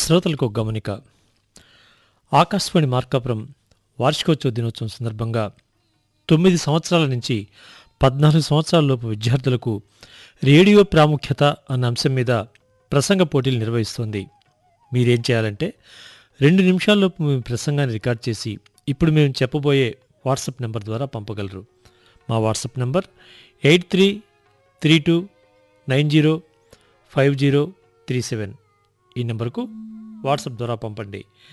శ్రోతలకు ఒక గమనిక ఆకాశవాణి మార్కాపురం వార్షికోత్సవ దినోత్సవం సందర్భంగా తొమ్మిది సంవత్సరాల నుంచి పద్నాలుగు సంవత్సరాలలోపు విద్యార్థులకు రేడియో ప్రాముఖ్యత అన్న అంశం మీద ప్రసంగ పోటీలు నిర్వహిస్తోంది మీరేం చేయాలంటే రెండు నిమిషాల్లోపు మీ ప్రసంగాన్ని రికార్డ్ చేసి ఇప్పుడు మేము చెప్పబోయే వాట్సాప్ నెంబర్ ద్వారా పంపగలరు మా WhatsApp number eight three three two nine zero five zero three seven ఈ నెంబర్కు వాట్సాప్ ద్వారా పంపండి